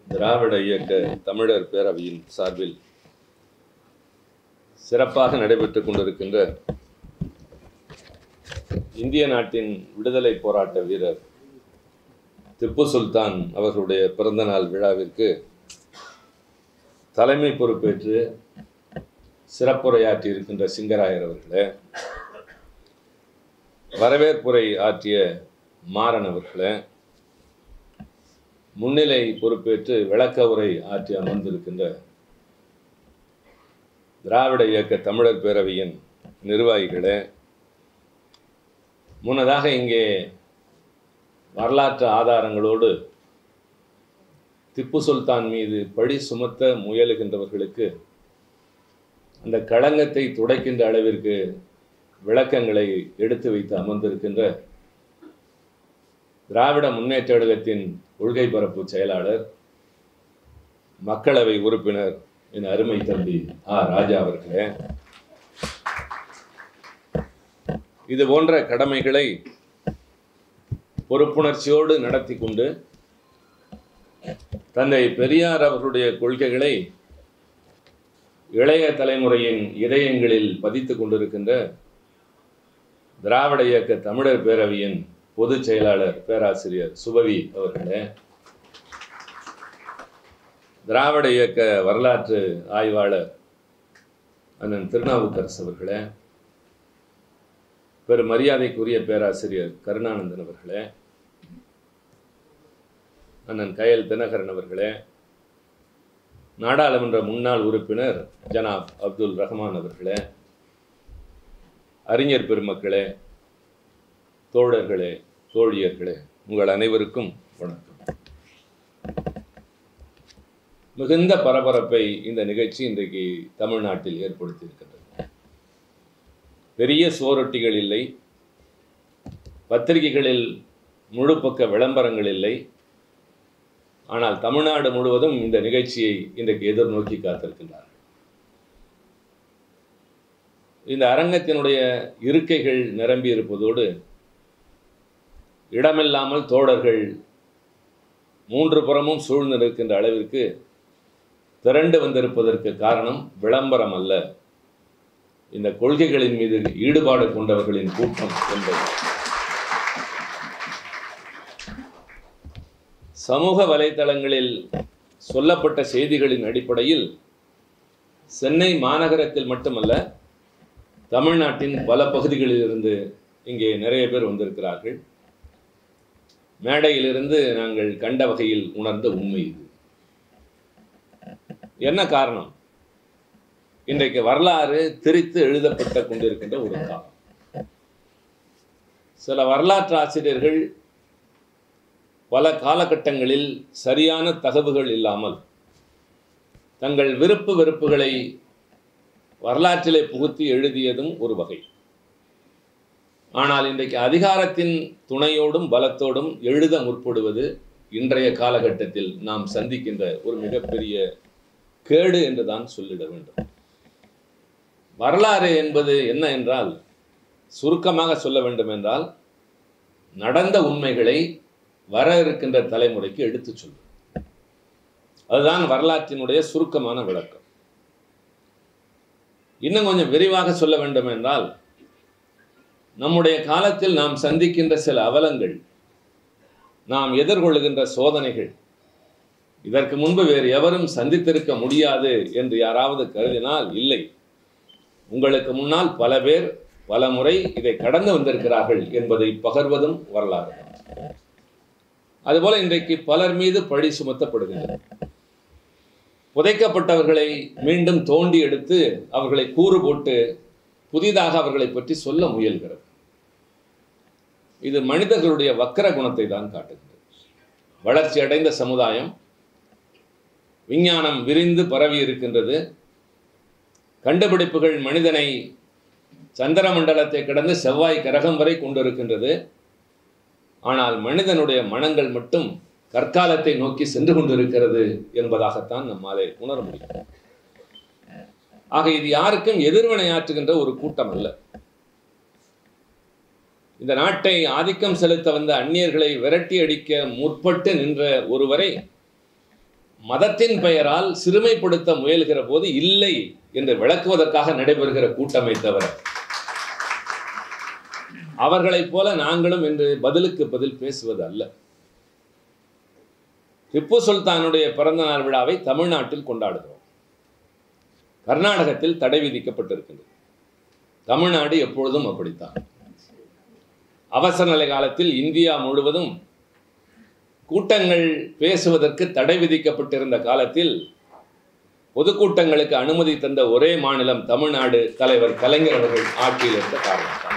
திராவிட இயக்க தமிழர் பேரவையின் சார்பில் சிறப்பாக நடைபெற்றுக் கொண்டிருக்கின்ற இந்திய நாட்டின் விடுதலை போராட்ட வீரர் திப்பு சுல்தான் அவர்களுடைய பிறந்தநாள் விழாவிற்கு தலைமை பொறுப்பேற்று சிறப்புரையாற்றி இருக்கின்ற சிங்கராயர் அவர்களே வரவேற்புரை ஆற்றிய மாறன் அவர்களே முன்னிலை பொறுப்பேற்று விளக்க உரை ஆற்றி அமர்ந்திருக்கின்ற திராவிட இயக்க தமிழர் பேரவையின் நிர்வாகிகளே முன்னதாக இங்கே வரலாற்று ஆதாரங்களோடு திப்பு சுல்தான் மீது பழி சுமத்த முயலுகின்றவர்களுக்கு அந்த களங்கத்தை துடைக்கின்ற அளவிற்கு விளக்கங்களை எடுத்து வைத்து அமர்ந்திருக்கின்ற திராவிட முன்னேற்ற கழகத்தின் கொள்கை பரப்பு செயலாளர் மக்களவை உறுப்பினர் என் அருமை தம்பி ஆ ராஜா அவர்களே இது போன்ற கடமைகளை பொறுப்புணர்ச்சியோடு நடத்தி கொண்டு தந்தை பெரியார் அவர்களுடைய கொள்கைகளை இளைய தலைமுறையின் இதயங்களில் பதித்துக் கொண்டிருக்கின்ற திராவிட இயக்க தமிழர் பேரவையின் பொதுச் செயலாளர் பேராசிரியர் சுபவி அவர்களே திராவிட இயக்க வரலாற்று ஆய்வாளர் அண்ணன் திருநாவுக்கரசு அவர்களே பெரும் மரியாதைக்குரிய பேராசிரியர் கருணானந்தன் அவர்களே அண்ணன் கயல் தினகரன் அவர்களே நாடாளுமன்ற முன்னாள் உறுப்பினர் ஜனாப் அப்துல் ரஹ்மான் அவர்களே அறிஞர் பெருமக்களே தோழர்களே தோழியர்களே உங்கள் அனைவருக்கும் வணக்கம் மிகுந்த பரபரப்பை இந்த நிகழ்ச்சி இன்றைக்கு தமிழ்நாட்டில் ஏற்படுத்தியிருக்கின்றது பெரிய சுவரொட்டிகள் இல்லை பத்திரிகைகளில் முழு பக்க விளம்பரங்கள் இல்லை ஆனால் தமிழ்நாடு முழுவதும் இந்த நிகழ்ச்சியை இன்றைக்கு எதிர்நோக்கி காத்திருக்கின்றார்கள் இந்த அரங்கத்தினுடைய இருக்கைகள் நிரம்பி இருப்பதோடு இடமில்லாமல் தோழர்கள் மூன்று புறமும் சூழ்ந்து நிற்கின்ற அளவிற்கு திரண்டு வந்திருப்பதற்கு காரணம் விளம்பரம் அல்ல இந்த கொள்கைகளின் மீது ஈடுபாடு கொண்டவர்களின் கூட்டம் என்பது சமூக வலைதளங்களில் சொல்லப்பட்ட செய்திகளின் அடிப்படையில் சென்னை மாநகரத்தில் மட்டுமல்ல தமிழ்நாட்டின் பல பகுதிகளிலிருந்து இங்கே நிறைய பேர் வந்திருக்கிறார்கள் மேடையிலிருந்து நாங்கள் கண்ட வகையில் உணர்ந்த உண்மை இது என்ன காரணம் இன்றைக்கு வரலாறு திரித்து எழுதப்பட்டு கொண்டிருக்கின்ற ஒரு காலம் சில வரலாற்று ஆசிரியர்கள் பல காலகட்டங்களில் சரியான தகவுகள் இல்லாமல் தங்கள் விருப்பு வெறுப்புகளை வரலாற்றிலே புகுத்தி எழுதியதும் ஒரு வகை ஆனால் இன்றைக்கு அதிகாரத்தின் துணையோடும் பலத்தோடும் எழுத முற்படுவது இன்றைய காலகட்டத்தில் நாம் சந்திக்கின்ற ஒரு மிகப்பெரிய கேடு என்று தான் சொல்லிட வேண்டும் வரலாறு என்பது என்ன என்றால் சுருக்கமாக சொல்ல வேண்டும் என்றால் நடந்த உண்மைகளை வர இருக்கின்ற தலைமுறைக்கு எடுத்துச் சொல்லும் அதுதான் வரலாற்றினுடைய சுருக்கமான விளக்கம் இன்னும் கொஞ்சம் விரிவாக சொல்ல வேண்டும் என்றால் நம்முடைய காலத்தில் நாம் சந்திக்கின்ற சில அவலங்கள் நாம் எதிர்கொள்ளுகின்ற சோதனைகள் இதற்கு முன்பு வேறு எவரும் சந்தித்திருக்க முடியாது என்று யாராவது கருதினால் இல்லை உங்களுக்கு முன்னால் பல பேர் பல முறை இதை கடந்து வந்திருக்கிறார்கள் என்பதை பகர்வதும் வரலாறு அதுபோல இன்றைக்கு பலர் மீது பழி சுமத்தப்படுகின்றது புதைக்கப்பட்டவர்களை மீண்டும் தோண்டி எடுத்து அவர்களை கூறு போட்டு புதிதாக அவர்களை பற்றி சொல்ல முயல்கிறது இது மனிதர்களுடைய வக்கர குணத்தை தான் காட்டுகிறது வளர்ச்சி அடைந்த சமுதாயம் விஞ்ஞானம் விரிந்து பரவி இருக்கின்றது கண்டுபிடிப்புகள் மனிதனை சந்திர மண்டலத்தை கடந்து செவ்வாய் கிரகம் வரை கொண்டிருக்கின்றது ஆனால் மனிதனுடைய மனங்கள் மட்டும் கற்காலத்தை நோக்கி சென்று கொண்டிருக்கிறது என்பதாகத்தான் நம்மாலே உணர முடியும் ஆக இது யாருக்கும் எதிர்வினையாற்றுகின்ற ஒரு கூட்டம் அல்ல இந்த நாட்டை ஆதிக்கம் செலுத்த வந்த அந்நியர்களை விரட்டி அடிக்க முற்பட்டு நின்ற ஒருவரை மதத்தின் பெயரால் சிறுமைப்படுத்த முயல்கிற போது இல்லை என்று விளக்குவதற்காக நடைபெறுகிற கூட்டமை தவிர அவர்களைப் போல நாங்களும் இன்று பதிலுக்கு பதில் பேசுவது அல்ல திப்பு சுல்தானுடைய பிறந்த நாள் விழாவை தமிழ்நாட்டில் கொண்டாடுகிறோம் கர்நாடகத்தில் தடை விதிக்கப்பட்டிருக்கின்றது தமிழ்நாடு எப்பொழுதும் அப்படித்தான் அவசர நிலை காலத்தில் இந்தியா முழுவதும் கூட்டங்கள் பேசுவதற்கு தடை விதிக்கப்பட்டிருந்த காலத்தில் பொதுக்கூட்டங்களுக்கு அனுமதி தந்த ஒரே மாநிலம் தமிழ்நாடு தலைவர் கலைஞர் அவர்கள் ஆட்சியில் இருந்த காரணத்தால்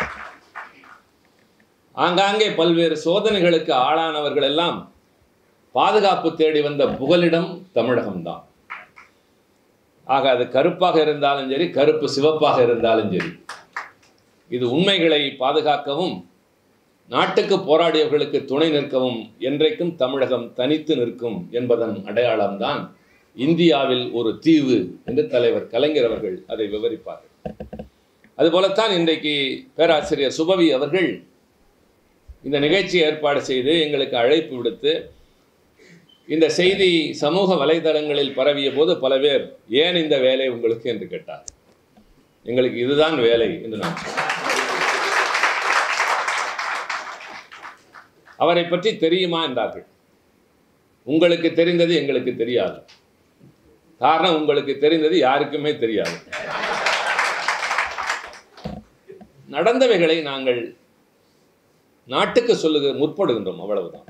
ஆங்காங்கே பல்வேறு சோதனைகளுக்கு ஆளானவர்கள் எல்லாம் பாதுகாப்பு தேடி வந்த புகலிடம் தமிழகம்தான் ஆக அது கருப்பாக இருந்தாலும் சரி கருப்பு சிவப்பாக இருந்தாலும் சரி இது உண்மைகளை பாதுகாக்கவும் நாட்டுக்கு போராடியவர்களுக்கு துணை நிற்கவும் என்றைக்கும் தமிழகம் தனித்து நிற்கும் என்பதன் அடையாளம்தான் இந்தியாவில் ஒரு தீவு என்று தலைவர் கலைஞர் அவர்கள் அதை விவரிப்பார்கள் அதுபோலத்தான் இன்றைக்கு பேராசிரியர் சுபவி அவர்கள் இந்த நிகழ்ச்சி ஏற்பாடு செய்து எங்களுக்கு அழைப்பு விடுத்து இந்த செய்தி சமூக வலைதளங்களில் பரவிய போது பல பேர் ஏன் இந்த வேலை உங்களுக்கு என்று கேட்டார் எங்களுக்கு இதுதான் வேலை என்று நான் சொன்னேன். அவரை பற்றி தெரியுமா என்றார்கள் உங்களுக்கு தெரிந்தது எங்களுக்கு தெரியாது காரணம் உங்களுக்கு தெரிந்தது யாருக்குமே தெரியாது நடந்தவைகளை நாங்கள் நாட்டுக்கு சொல்லுக முற்படுகின்றோம் அவ்வளவுதான்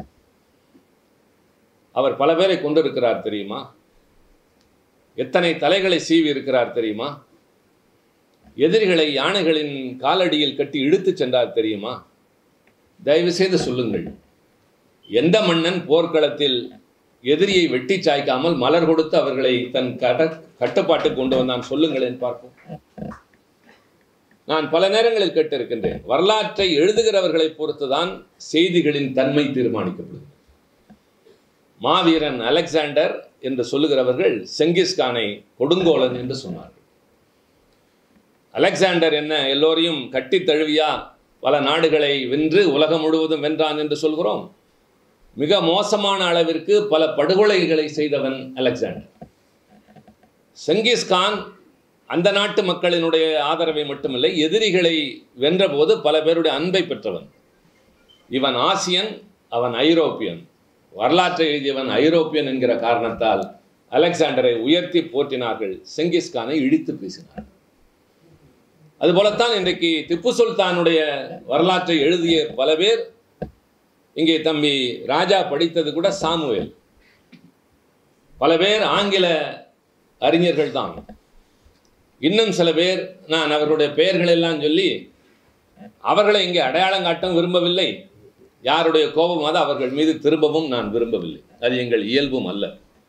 அவர் பல பேரை கொண்டிருக்கிறார் தெரியுமா எத்தனை தலைகளை சீவி இருக்கிறார் தெரியுமா எதிரிகளை யானைகளின் காலடியில் கட்டி இழுத்துச் சென்றார் தெரியுமா தயவு செய்து சொல்லுங்கள் எந்த மன்னன் போர்க்களத்தில் எதிரியை வெட்டி சாய்க்காமல் மலர் கொடுத்து அவர்களை தன் கட கட்டுப்பாட்டுக்கு கொண்டு வந்தான் சொல்லுங்களேன் பார்ப்போம் நான் பல நேரங்களில் கேட்டிருக்கின்றேன் வரலாற்றை எழுதுகிறவர்களை பொறுத்துதான் செய்திகளின் தன்மை தீர்மானிக்கப்படுகிறது மாவீரன் அலெக்சாண்டர் என்று சொல்லுகிறவர்கள் செங்கிஸ்கானை கொடுங்கோலன் என்று சொன்னார்கள் அலெக்சாண்டர் என்ன எல்லோரையும் கட்டி தழுவியா பல நாடுகளை வென்று உலகம் முழுவதும் வென்றான் என்று சொல்கிறோம் மிக மோசமான அளவிற்கு பல படுகொலைகளை செய்தவன் அலெக்சாண்டர் செங்கிஸ்கான் அந்த நாட்டு மக்களினுடைய ஆதரவை மட்டுமில்லை எதிரிகளை வென்றபோது பல பேருடைய அன்பை பெற்றவன் இவன் ஆசியன் அவன் ஐரோப்பியன் வரலாற்றை எழுதியவன் ஐரோப்பியன் என்கிற காரணத்தால் அலெக்சாண்டரை உயர்த்தி போற்றினார்கள் செங்கிஸ்கானை இழித்து பேசினார்கள் அதுபோலத்தான் இன்றைக்கு திப்பு சுல்தானுடைய வரலாற்றை எழுதிய பல பேர் இங்கே தம்பி ராஜா படித்தது கூட சாமுவேல் பல பேர் ஆங்கில அறிஞர்கள் தான் இன்னும் சில பேர் நான் அவர்களுடைய பெயர்கள் எல்லாம் சொல்லி அவர்களை இங்கே அடையாளம் காட்டும் விரும்பவில்லை யாருடைய கோபம் அது அவர்கள் மீது திரும்பவும் நான் விரும்பவில்லை அது எங்கள் இயல்பும் அல்ல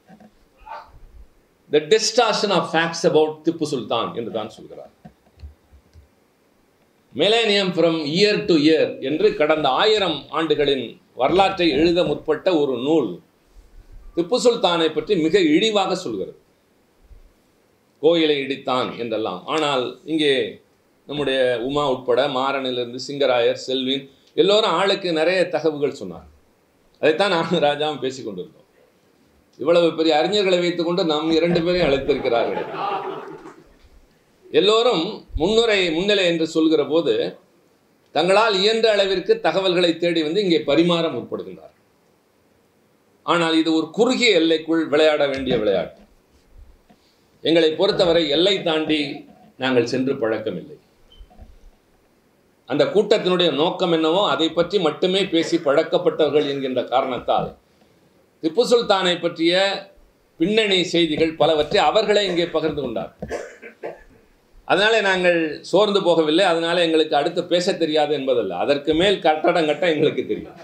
the distortion of facts about Tipu Sultan என்று தான் சொல்கிறார் millennium from year to year என்று கடந்த ஆயிரம் ஆண்டுகளின் வரலாற்றை எழுத முற்பட்ட ஒரு நூல் திப்பு சுல்தானை பற்றி மிக இழிவாக சொல்கிறது கோயிலை இடித்தான் என்றெல்லாம் ஆனால் இங்கே நம்முடைய உமா உட்பட மாறனிலிருந்து சிங்கராயர் செல்வின் எல்லோரும் ஆளுக்கு நிறைய தகவல்கள் சொன்னார் அதைத்தான் நான் ராஜாவும் பேசிக் கொண்டிருந்தோம் இவ்வளவு பெரிய அறிஞர்களை வைத்துக்கொண்டு நம் இரண்டு பேரையும் அழைத்திருக்கிறார்கள் எல்லோரும் முன்னுரை முன்னிலை என்று சொல்கிற போது தங்களால் இயன்ற அளவிற்கு தகவல்களை தேடி வந்து இங்கே பரிமாற முற்படுகின்றார் ஆனால் இது ஒரு குறுகிய எல்லைக்குள் விளையாட வேண்டிய விளையாட்டு எங்களை பொறுத்தவரை எல்லை தாண்டி நாங்கள் சென்று பழக்கமில்லை அந்த கூட்டத்தினுடைய நோக்கம் என்னவோ அதை பற்றி மட்டுமே பேசி பழக்கப்பட்டவர்கள் என்கின்ற காரணத்தால் திப்பு சுல்தானை பற்றிய பின்னணி செய்திகள் பலவற்றை அவர்களே இங்கே பகிர்ந்து கொண்டார் அதனாலே நாங்கள் சோர்ந்து போகவில்லை அதனால எங்களுக்கு அடுத்து பேச தெரியாது என்பதல்ல அதற்கு மேல் கட்டடம் கட்ட எங்களுக்கு தெரியும்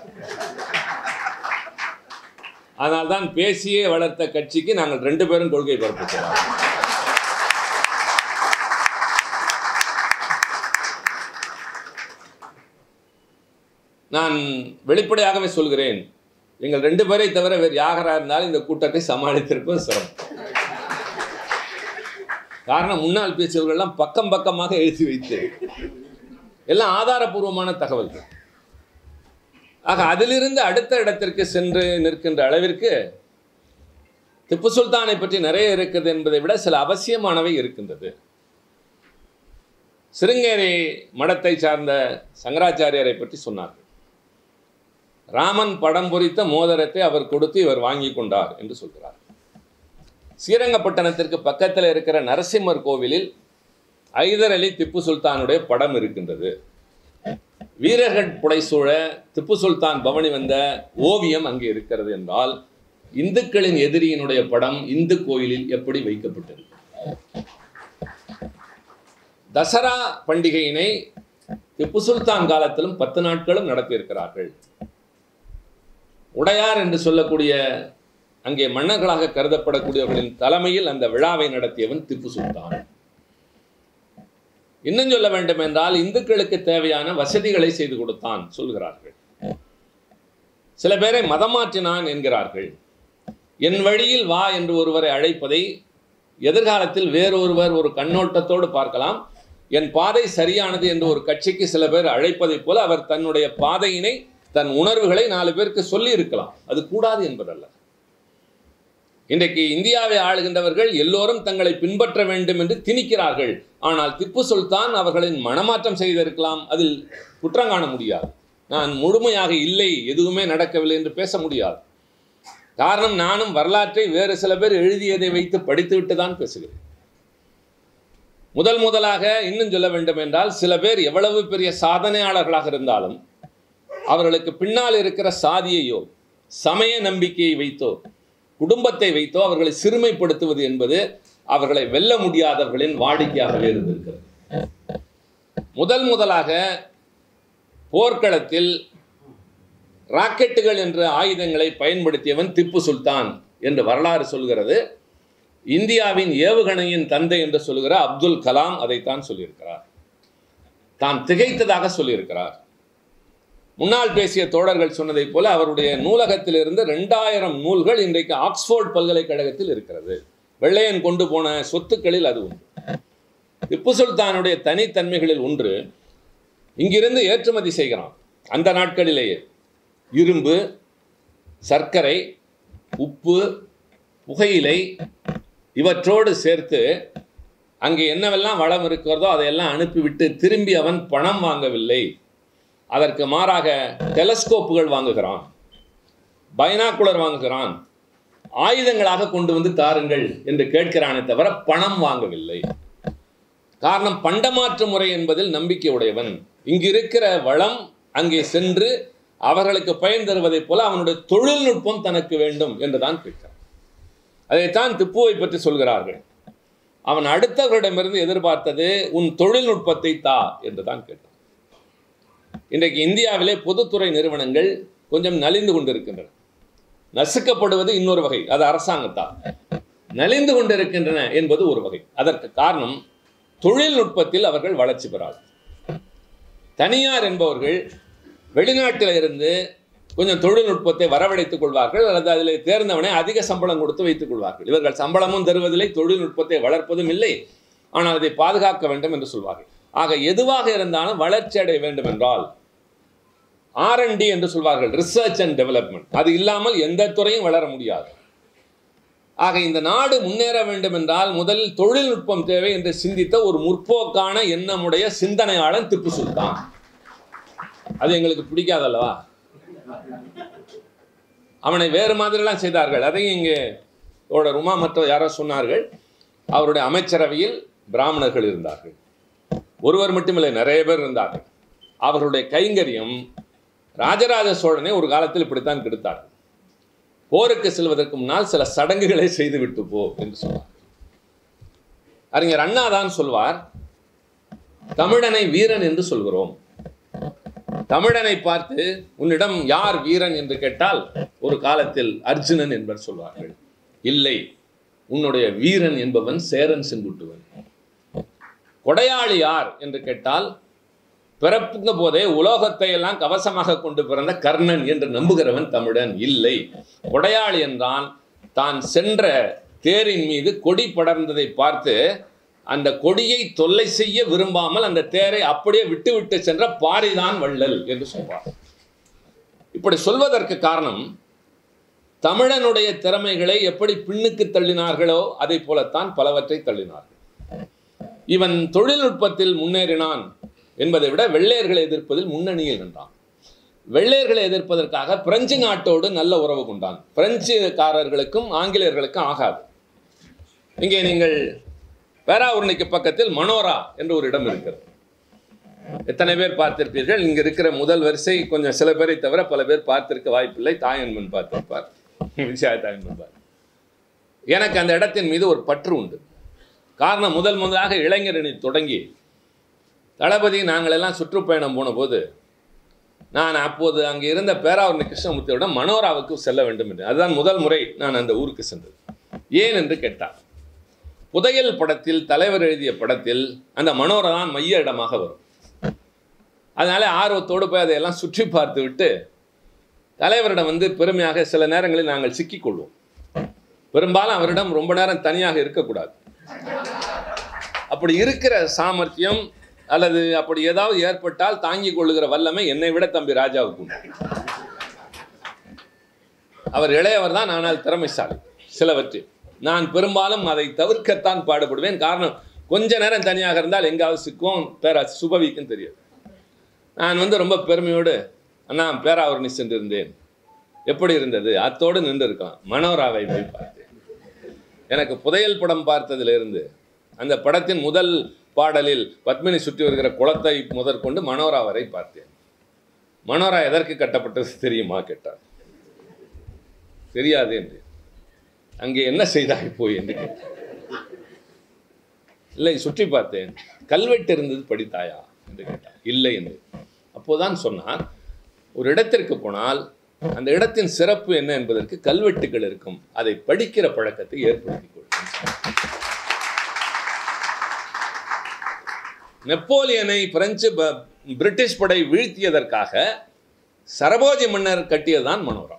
அதனால்தான் பேசியே வளர்த்த கட்சிக்கு நாங்கள் ரெண்டு பேரும் கொள்கை பரப்புகிறோம் நான் வெளிப்படையாகவே சொல்கிறேன் எங்கள் ரெண்டு பேரை தவிர வேறு யாகராக இருந்தாலும் இந்த கூட்டத்தை சமாளித்திருப்பது சிரமம் காரணம் முன்னாள் பேசியவர்கள்லாம் பக்கம் பக்கமாக எழுதி வைத்து எல்லாம் ஆதாரபூர்வமான தகவல்கள் ஆக அதிலிருந்து அடுத்த இடத்திற்கு சென்று நிற்கின்ற அளவிற்கு திப்பு சுல்தானை பற்றி நிறைய இருக்குது என்பதை விட சில அவசியமானவை இருக்கின்றது சிருங்கேரி மடத்தை சார்ந்த சங்கராச்சாரியரை பற்றி சொன்னார்கள் ராமன் படம் பொறித்த மோதிரத்தை அவர் கொடுத்து இவர் வாங்கி கொண்டார் என்று சொல்கிறார் ஸ்ரீரங்கப்பட்டணத்திற்கு பக்கத்தில் இருக்கிற நரசிம்மர் கோவிலில் ஐதர் அலி திப்பு சுல்தானுடைய படம் இருக்கின்றது வீரர்கள் புடைசூழ திப்பு சுல்தான் பவனி வந்த ஓவியம் அங்கே இருக்கிறது என்றால் இந்துக்களின் எதிரியினுடைய படம் இந்து கோயிலில் எப்படி வைக்கப்பட்டது தசரா பண்டிகையினை திப்பு சுல்தான் காலத்திலும் பத்து நாட்களும் நடத்தியிருக்கிறார்கள் உடையார் என்று சொல்லக்கூடிய அங்கே மன்னர்களாக கருதப்படக்கூடியவர்களின் தலைமையில் அந்த விழாவை நடத்தியவன் திப்பு சுல்தான் இன்னும் சொல்ல வேண்டும் என்றால் இந்துக்களுக்கு தேவையான வசதிகளை செய்து கொடுத்தான் சொல்கிறார்கள் சில பேரை மதம் மாற்றினான் என்கிறார்கள் என் வழியில் வா என்று ஒருவரை அழைப்பதை எதிர்காலத்தில் வேறொருவர் ஒரு கண்ணோட்டத்தோடு பார்க்கலாம் என் பாதை சரியானது என்று ஒரு கட்சிக்கு சில பேர் அழைப்பதைப் போல அவர் தன்னுடைய பாதையினை தன் உணர்வுகளை நாலு பேருக்கு சொல்லி இருக்கலாம் அது கூடாது என்பதல்ல இன்றைக்கு இந்தியாவை ஆளுகின்றவர்கள் எல்லோரும் தங்களை பின்பற்ற வேண்டும் என்று திணிக்கிறார்கள் ஆனால் திப்பு சுல்தான் அவர்களின் மனமாற்றம் செய்திருக்கலாம் அதில் குற்றம் காண முடியாது நான் முழுமையாக இல்லை எதுவுமே நடக்கவில்லை என்று பேச முடியாது காரணம் நானும் வரலாற்றை வேறு சில பேர் எழுதியதை வைத்து படித்துவிட்டு தான் பேசுகிறேன் முதல் முதலாக இன்னும் சொல்ல வேண்டும் என்றால் சில பேர் எவ்வளவு பெரிய சாதனையாளர்களாக இருந்தாலும் அவர்களுக்கு பின்னால் இருக்கிற சாதியையோ சமய நம்பிக்கையை வைத்தோ குடும்பத்தை வைத்தோ அவர்களை சிறுமைப்படுத்துவது என்பது அவர்களை வெல்ல முடியாதவர்களின் வாடிக்கையாகவே இருந்திருக்கிறது முதல் முதலாக போர்க்களத்தில் ராக்கெட்டுகள் என்ற ஆயுதங்களை பயன்படுத்தியவன் திப்பு சுல்தான் என்று வரலாறு சொல்கிறது இந்தியாவின் ஏவுகணையின் தந்தை என்று சொல்கிற அப்துல் கலாம் அதைத்தான் சொல்லியிருக்கிறார் தான் திகைத்ததாக சொல்லியிருக்கிறார் முன்னால் பேசிய தோழர்கள் சொன்னதைப் போல அவருடைய நூலகத்திலிருந்து ரெண்டாயிரம் நூல்கள் இன்றைக்கு ஆக்ஸ்போர்ட் பல்கலைக்கழகத்தில் இருக்கிறது வெள்ளையன் கொண்டு போன சொத்துக்களில் அது ஒன்று திப்பு சுல்தானுடைய தனித்தன்மைகளில் ஒன்று இங்கிருந்து ஏற்றுமதி செய்கிறான் அந்த நாட்களிலேயே இரும்பு சர்க்கரை உப்பு புகையிலை இவற்றோடு சேர்த்து அங்கே என்னவெல்லாம் வளம் இருக்கிறதோ அதையெல்லாம் அனுப்பிவிட்டு திரும்பி அவன் பணம் வாங்கவில்லை அதற்கு மாறாக டெலஸ்கோப்புகள் வாங்குகிறான் பைனாக்குலர் வாங்குகிறான் ஆயுதங்களாக கொண்டு வந்து தாருங்கள் என்று கேட்கிறானே தவிர பணம் வாங்கவில்லை காரணம் பண்டமாற்று முறை என்பதில் நம்பிக்கை உடையவன் இங்கு இருக்கிற வளம் அங்கே சென்று அவர்களுக்கு பயன் தருவதைப் போல அவனுடைய தொழில்நுட்பம் தனக்கு வேண்டும் என்றுதான் கேட்கிறான் அதைத்தான் திப்புவை பற்றி சொல்கிறார்கள் அவன் அடுத்தவர்களிடமிருந்து எதிர்பார்த்தது உன் தொழில்நுட்பத்தை தா என்று தான் கேட்டான் இன்றைக்கு இந்தியாவிலே பொதுத்துறை நிறுவனங்கள் கொஞ்சம் நலிந்து கொண்டிருக்கின்றன நசுக்கப்படுவது இன்னொரு வகை அது அரசாங்கத்தால் நலிந்து கொண்டிருக்கின்றன என்பது ஒரு வகை அதற்கு காரணம் தொழில்நுட்பத்தில் அவர்கள் வளர்ச்சி பெறாது தனியார் என்பவர்கள் வெளிநாட்டில் இருந்து கொஞ்சம் தொழில்நுட்பத்தை வரவழைத்துக் கொள்வார்கள் அல்லது அதில் தேர்ந்தவனை அதிக சம்பளம் கொடுத்து வைத்துக் கொள்வார்கள் இவர்கள் சம்பளமும் தருவதில்லை தொழில்நுட்பத்தை வளர்ப்பதும் இல்லை ஆனால் அதை பாதுகாக்க வேண்டும் என்று சொல்வார்கள் ஆக எதுவாக இருந்தாலும் வளர்ச்சி அடைய வேண்டும் என்றால் ஆர்என்டி என்று சொல்வார்கள் ரிசர்ச் அண்ட் டெவலப்மெண்ட் அது இல்லாமல் எந்த துறையும் வளர முடியாது ஆக இந்த நாடு முன்னேற வேண்டும் என்றால் முதலில் தொழில்நுட்பம் தேவை என்று சிந்தித்த ஒரு முற்போக்கான எண்ணமுடைய சிந்தனையாளன் திப்பு சுல்தான் அது எங்களுக்கு பிடிக்காதல்லவா அவனை வேறு மாதிரிலாம் செய்தார்கள் அதையும் இங்கே தோழர் உமா மற்ற யாரோ சொன்னார்கள் அவருடைய அமைச்சரவையில் பிராமணர்கள் இருந்தார்கள் ஒருவர் மட்டுமில்லை நிறைய பேர் இருந்தார்கள் அவர்களுடைய கைங்கரியம் ராஜராஜ சோழனை ஒரு காலத்தில் இப்படித்தான் கெடுத்தார்கள் போருக்கு செல்வதற்கு முன்னால் சில சடங்குகளை செய்துவிட்டு போ என்று சொன்னார் அறிஞர் அண்ணா தான் சொல்வார் தமிழனை வீரன் என்று சொல்கிறோம் தமிழனை பார்த்து உன்னிடம் யார் வீரன் என்று கேட்டால் ஒரு காலத்தில் அர்ஜுனன் என்பர் சொல்வார்கள் இல்லை உன்னுடைய வீரன் என்பவன் சேரன் செங்குட்டுவன் கொடையாளி யார் என்று கேட்டால் பிறப்புங்க போதே உலோகத்தை எல்லாம் கவசமாக கொண்டு பிறந்த கர்ணன் என்று நம்புகிறவன் தமிழன் இல்லை கொடையாளி என்றான் தான் சென்ற தேரின் மீது கொடி படர்ந்ததை பார்த்து அந்த கொடியை தொல்லை செய்ய விரும்பாமல் அந்த தேரை அப்படியே விட்டு விட்டு சென்ற பாரிதான் வள்ளல் என்று சொல்வார் இப்படி சொல்வதற்கு காரணம் தமிழனுடைய திறமைகளை எப்படி பின்னுக்கு தள்ளினார்களோ அதை போலத்தான் பலவற்றை தள்ளினார்கள் இவன் தொழில்நுட்பத்தில் முன்னேறினான் என்பதை விட வெள்ளையர்களை எதிர்ப்பதில் முன்னணியில் நின்றான் வெள்ளையர்களை எதிர்ப்பதற்காக பிரெஞ்சு நாட்டோடு நல்ல உறவு கொண்டான் பிரெஞ்சுக்காரர்களுக்கும் ஆங்கிலேயர்களுக்கும் ஆகாது இங்கே நீங்கள் பேராவூர்ணிக்கு பக்கத்தில் மனோரா என்று ஒரு இடம் இருக்கிறது எத்தனை பேர் பார்த்திருப்பீர்கள் இங்க இருக்கிற முதல் வரிசை கொஞ்சம் சில பேரை தவிர பல பேர் பார்த்திருக்க வாய்ப்பில்லை தாயன்மன் பார்த்திருப்பார் விஜயா தாயன்மன் பார் எனக்கு அந்த இடத்தின் மீது ஒரு பற்று உண்டு காரணம் முதல் முதலாக இளைஞரணி தொடங்கி தளபதி நாங்கள் எல்லாம் சுற்றுப்பயணம் போன போது நான் அப்போது அங்கே இருந்த பேராவூர்ணி கிருஷ்ணமூர்த்தியோட மனோராவுக்கு செல்ல வேண்டும் என்று அதுதான் முதல் முறை நான் அந்த ஊருக்கு சென்றது ஏன் என்று கேட்டார் புதையல் படத்தில் தலைவர் எழுதிய படத்தில் அந்த மனோரா தான் மைய இடமாக வரும் அதனால ஆர்வத்தோடு போய் அதையெல்லாம் சுற்றி பார்த்து விட்டு தலைவரிடம் வந்து பெருமையாக சில நேரங்களில் நாங்கள் சிக்கிக்கொள்வோம் பெரும்பாலும் அவரிடம் ரொம்ப நேரம் தனியாக இருக்கக்கூடாது அப்படி இருக்கிற சாமர்த்தியம் அல்லது அப்படி ஏதாவது ஏற்பட்டால் தாங்கிக் கொள்ளுகிற வல்லமை என்னை விட தம்பி ராஜாவுக்கு உண்டு அவர் இளையவர் தான் ஆனால் திறமைசாலி சிலவற்றில் நான் பெரும்பாலும் அதை தவிர்க்கத்தான் பாடுபடுவேன் காரணம் கொஞ்ச நேரம் தனியாக இருந்தால் எங்காவது சிக்குவோம் பேரா சுபவிக்கும் தெரியாது நான் வந்து ரொம்ப பெருமையோடு அண்ணா பேராவரணி சென்றிருந்தேன் எப்படி இருந்தது அத்தோடு நின்று இருக்கலாம் மனோராவை போய் பார்த்தேன் எனக்கு புதையல் படம் பார்த்ததிலிருந்து அந்த படத்தின் முதல் பாடலில் பத்மினி சுற்றி வருகிற குளத்தை முதற்கொண்டு மனோரா வரை பார்த்தேன் மனோரா எதற்கு கட்டப்பட்டது தெரியுமா கேட்டார் தெரியாது என்று அங்கே என்ன செய்தாய் போய் என்று கேட்டார் இல்லை சுற்றி பார்த்தேன் கல்வெட்டு இருந்தது படித்தாயா என்று கேட்டார் இல்லை என்று அப்போதான் சொன்னார் ஒரு இடத்திற்கு போனால் அந்த இடத்தின் சிறப்பு என்ன என்பதற்கு கல்வெட்டுகள் இருக்கும் அதை படிக்கிற பழக்கத்தை ஏற்படுத்திக் கொள்ளும் நெப்போலியனை பிரெஞ்சு ப- பிரிட்டிஷ் படை வீழ்த்தியதற்காக சரபோஜி மன்னர் கட்டியதுதான் மனோரா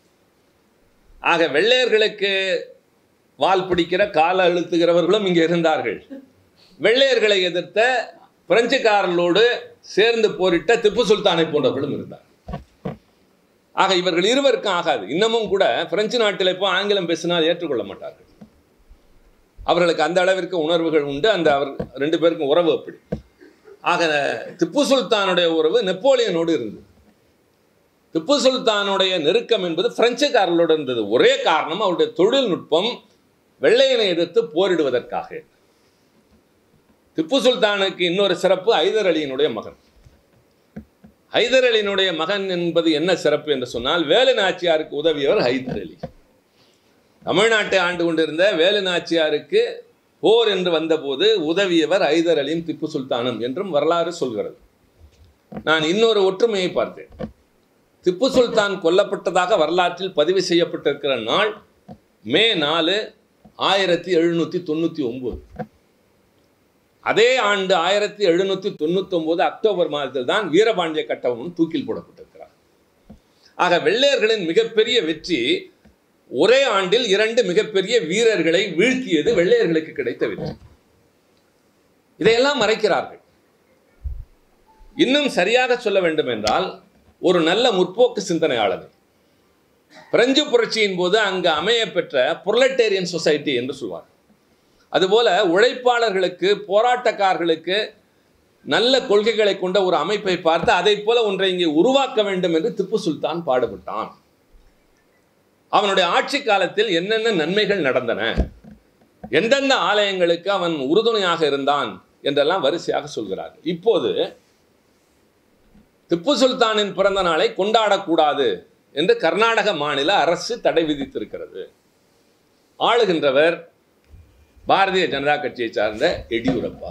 ஆக வெள்ளையர்களுக்கு வால் பிடிக்கிற கால அழுத்துகிறவர்களும் இங்கே இருந்தார்கள் வெள்ளையர்களை எதிர்த்த பிரெஞ்சுக்காரர்களோடு சேர்ந்து போரிட்ட திப்பு சுல்தானை போன்றவர்களும் இருந்தார் ஆக இவர்கள் இருவருக்கும் ஆகாது இன்னமும் கூட பிரெஞ்சு நாட்டில் இப்போ ஆங்கிலம் பேசினால் ஏற்றுக்கொள்ள மாட்டார்கள் அவர்களுக்கு அந்த அளவிற்கு உணர்வுகள் உண்டு அந்த அவர் ரெண்டு பேருக்கும் உறவு அப்படி ஆக திப்பு சுல்தானுடைய உறவு நெப்போலியனோடு இருந்தது திப்பு சுல்தானுடைய நெருக்கம் என்பது பிரெஞ்சுக்காரர்களோடு இருந்தது ஒரே காரணம் அவருடைய தொழில்நுட்பம் வெள்ளையனை எதிர்த்து போரிடுவதற்காக திப்பு சுல்தானுக்கு இன்னொரு சிறப்பு ஐதர் அலியினுடைய மகன் ஹைதர் அலியினுடைய மகன் என்பது என்ன சிறப்பு என்று சொன்னால் வேலு நாச்சியாருக்கு உதவியவர் ஹைதர் அலி தமிழ்நாட்டை ஆண்டு கொண்டிருந்த வேலு நாச்சியாருக்கு போர் என்று வந்தபோது உதவியவர் ஹைதர் அலியும் திப்பு சுல்தானும் என்றும் வரலாறு சொல்கிறது நான் இன்னொரு ஒற்றுமையை பார்த்தேன் திப்பு சுல்தான் கொல்லப்பட்டதாக வரலாற்றில் பதிவு செய்யப்பட்டிருக்கிற நாள் மே நாலு ஆயிரத்தி எழுநூற்றி தொண்ணூற்றி ஒம்பது அதே ஆண்டு ஆயிரத்தி எழுநூற்றி தொண்ணூற்றி ஒம்பது அக்டோபர் மாதத்தில் தான் வீரபாண்டிய கட்டபொம்மன் தூக்கில் போடப்பட்டிருக்கிறார் ஆக வெள்ளையர்களின் மிகப்பெரிய வெற்றி ஒரே ஆண்டில் இரண்டு மிகப்பெரிய வீரர்களை வீழ்த்தியது வெள்ளையர்களுக்கு கிடைத்த வெற்றி இதையெல்லாம் மறைக்கிறார்கள் இன்னும் சரியாக சொல்ல வேண்டும் என்றால் ஒரு நல்ல முற்போக்கு சிந்தனையாளர் பிரெஞ்சு புரட்சியின் போது அங்கு அமைய பெற்ற புரலட்டேரியன் சொசைட்டி என்று சொல்வார் அதுபோல உழைப்பாளர்களுக்கு போராட்டக்காரர்களுக்கு நல்ல கொள்கைகளை கொண்ட ஒரு அமைப்பை பார்த்து அதை போல ஒன்றை இங்கே உருவாக்க வேண்டும் என்று திப்பு சுல்தான் பாடுபட்டான் அவனுடைய ஆட்சி காலத்தில் என்னென்ன நன்மைகள் நடந்தன எந்தெந்த ஆலயங்களுக்கு அவன் உறுதுணையாக இருந்தான் என்றெல்லாம் வரிசையாக சொல்கிறார் இப்போது திப்பு சுல்தானின் பிறந்த நாளை கொண்டாடக்கூடாது என்று கர்நாடக மாநில அரசு தடை விதித்திருக்கிறது ஆளுகின்றவர் பாரதிய ஜனதா கட்சியை சார்ந்த எடியூரப்பா